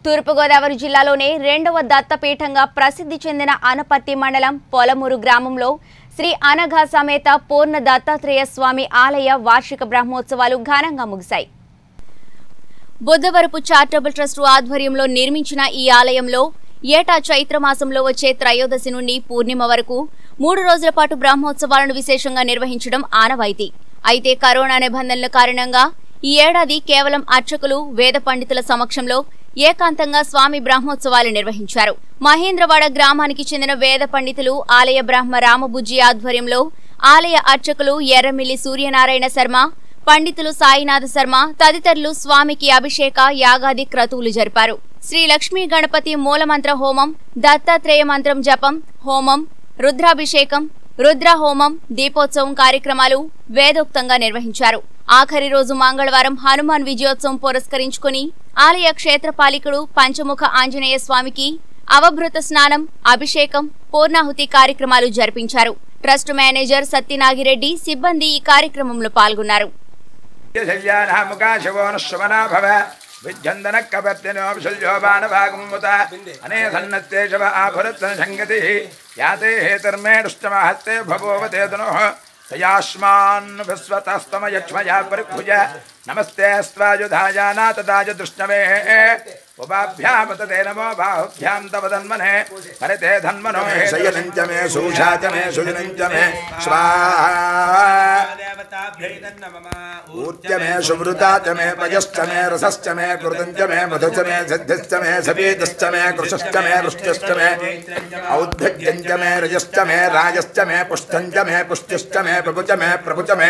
తూర్పుగోదావరి జిల్లాలోనే రెండవ దత్తపీఠంగా ప్రసిద్ధి చెందిన అనపర్తి మండలం పొలమూరు గ్రామంలో శ్రీ అనఘా సమేత పూర్ణ దత్తాత్రేయ స్వామి ఆలయ వార్షిక బ్రహ్మోత్సవాలు ఘనంగా ముగిశాయి బుద్ధవరపు చారిటబుల్ ట్రస్ట్ ఆధ్వర్యంలో నిర్మించిన ఈ ఆలయంలో ఏటా చైత్ర మాసంలో వచ్చే త్రయోదశి నుండి పూర్ణిమ వరకు మూడు రోజుల పాటు బ్రహ్మోత్సవాలను విశేషంగా నిర్వహించడం ఆనవాయితీ అయితే కరోనా నిబంధనల కారణంగా ఈ ఏడాది కేవలం అర్చకులు వేద పండితుల సమక్షంలో ఏకాంతంగా స్వామి బ్రహ్మోత్సవాలు నిర్వహించారు మహేంద్రవాడ గ్రామానికి చెందిన వేద పండితులు ఆలయ బ్రహ్మ రామబుజ్జి ఆధ్వర్యంలో ఆలయ అర్చకులు ఎర్రమిల్లి సూర్యనారాయణ శర్మ పండితులు సాయినాథ శర్మ తదితరులు స్వామికి అభిషేక యాగాది క్రతువులు జరిపారు శ్రీ లక్ష్మీ గణపతి మూలమంత్ర హోమం దత్తాత్రేయ మంత్రం జపం హోమం రుద్రాభిషేకం రుద్ర హోమం దీపోత్సవం కార్యక్రమాలు వేదోక్తంగా నిర్వహించారు ఆఖరి రోజు మంగళవారం హనుమాన్ విజయోత్సవం పురస్కరించుకుని ఆలయ క్షేత్రపాలికుడు పంచముఖ ఆంజనేయ స్వామికి అవభృత స్నానం అభిషేకం పూర్ణాహుతి కార్యక్రమాలు జరిపించారు ట్రస్ట్ మేనేజర్ సత్యనాగిరెడ్డి సిబ్బంది ఈ కార్యక్రమంలో పాల్గొన్నారు శల్యానాముకాశవో నశ్వమనా భవ విద్యందన కపర్తినోభిషల్యో బాణభాగముత అనే సన్నత్తే శవ ఆభురత్న సంగతి యాతే హేతర్మేడుష్టమహత్తే భవోవతే తను తయాస్మాన్ విశ్వతస్తమయక్ష్మయా పరిభుజ నమస్తే స్వాయుధాయానా తదాజ దృష్ణవే ఉపాభ్యామతే నమో బాహుభ్యాం తవ ధన్మనే హరితే ధన్మనో శయనంచ మే సూషాచ మే సుజనంచ మే స్వాహా ऊर्ज मे सुमृता च मे पयश्च मे रसश्च मे कृतञ्च मे मधुश्च मे सिद्धिश्च मे सफेदश्च मे कृशश्च मे रुष्टश्च मे औद्धत्यञ्च मे रजश्च मे राजश्च मे पुष्टञ्च मे पुष्टिश्च मे प्रभुच मे प्रभुच मे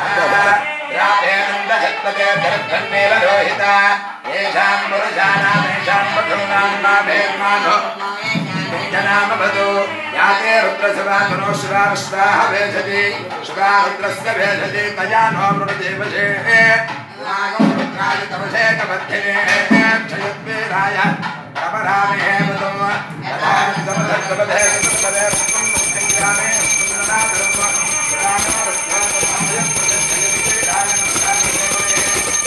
जनाम भदो याते रुद्रसभा तनो शिवा विश्वाह भेषति शिवा रुद्रस्य भेषति तया नो मृतदेवशे नागं रुद्राय तपसे कपद्धिने क्षयद्वीराय प्रपरामे भदो तदानं समधत्तपदे तत्पदे सुखं मुक्तिङ्ग्रामे सुन्दराधर्म रामो रुद्राय समयं प्रदर्शयति राय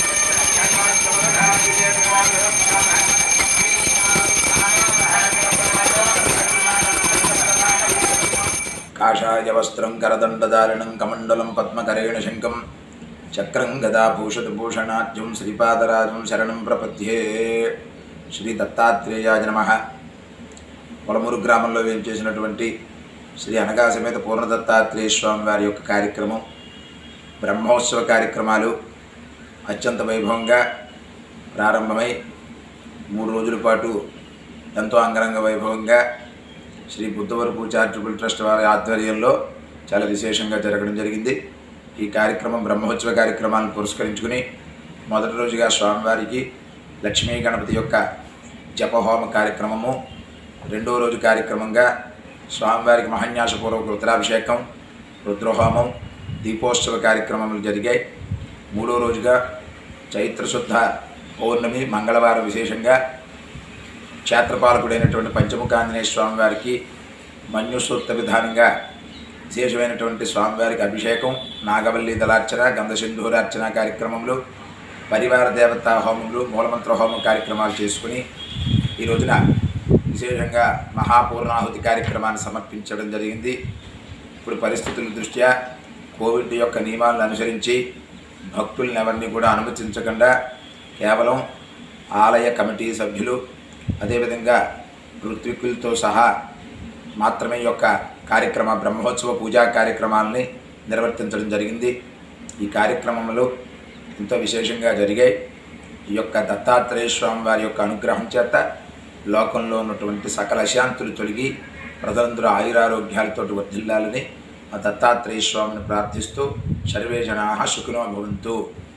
కాషాయ వస్త్రం కరదండదారిణం కమండలం పద్మకరేణ శంఖం చక్రం గదా భూషణభూషణాద్యం శ్రీపాదరాజం శరణం ప్రపద్యే శ్రీ దత్తాత్రేయాయ నమ పొలమూరు గ్రామంలో వేయించేసినటువంటి శ్రీ అనగా సమేత పూర్ణ దత్తాత్రేయ స్వామి వారి యొక్క కార్యక్రమం బ్రహ్మోత్సవ కార్యక్రమాలు అత్యంత వైభవంగా ప్రారంభమై మూడు రోజుల పాటు ఎంతో అంగరంగ వైభవంగా శ్రీ బుద్ధవరపు చారిటబుల్ ట్రస్ట్ వారి ఆధ్వర్యంలో చాలా విశేషంగా జరగడం జరిగింది ఈ కార్యక్రమం బ్రహ్మోత్సవ కార్యక్రమాలను పురస్కరించుకుని మొదటి రోజుగా స్వామివారికి లక్ష్మీ గణపతి యొక్క జపహోమ కార్యక్రమము రెండో రోజు కార్యక్రమంగా స్వామివారికి మహాన్యాసపూర్వక రుద్రాభిషేకం రుద్రహోమం దీపోత్సవ కార్యక్రమములు జరిగాయి మూడో రోజుగా చైత్రశుద్ధ పౌర్ణమి మంగళవారం విశేషంగా క్షేత్రపాలకుడైనటువంటి పంచముఖాంజనేయ స్వామివారికి మన్యుసూక్త విధానంగా విశేషమైనటువంటి స్వామివారికి అభిషేకం నాగవల్లి దళార్చన గంధసింధూరార్చన కార్యక్రమములు పరివార దేవతా హోమములు మూలమంత్ర హోమం కార్యక్రమాలు చేసుకుని ఈ రోజున విశేషంగా మహాపూర్ణాహుతి కార్యక్రమాన్ని సమర్పించడం జరిగింది ఇప్పుడు పరిస్థితుల దృష్ట్యా కోవిడ్ యొక్క నియమాలను అనుసరించి భక్తులను ఎవరిని కూడా అనుమతించకుండా కేవలం ఆలయ కమిటీ సభ్యులు అదేవిధంగా ఋత్వికులతో సహా మాత్రమే ఈ యొక్క కార్యక్రమ బ్రహ్మోత్సవ పూజా కార్యక్రమాలని నిర్వర్తించడం జరిగింది ఈ కార్యక్రమంలో ఎంతో విశేషంగా జరిగాయి ఈ యొక్క దత్తాత్రేయ స్వామి వారి యొక్క అనుగ్రహం చేత లోకంలో ఉన్నటువంటి సకల అశాంతులు తొలగి ప్రజలందరూ ఆయురారోగ్యాలతో వర్ధిల్లాలని ఆ దత్తాత్రేయ స్వామిని ప్రార్థిస్తూ సర్వే జనా సుఖినో భవంతు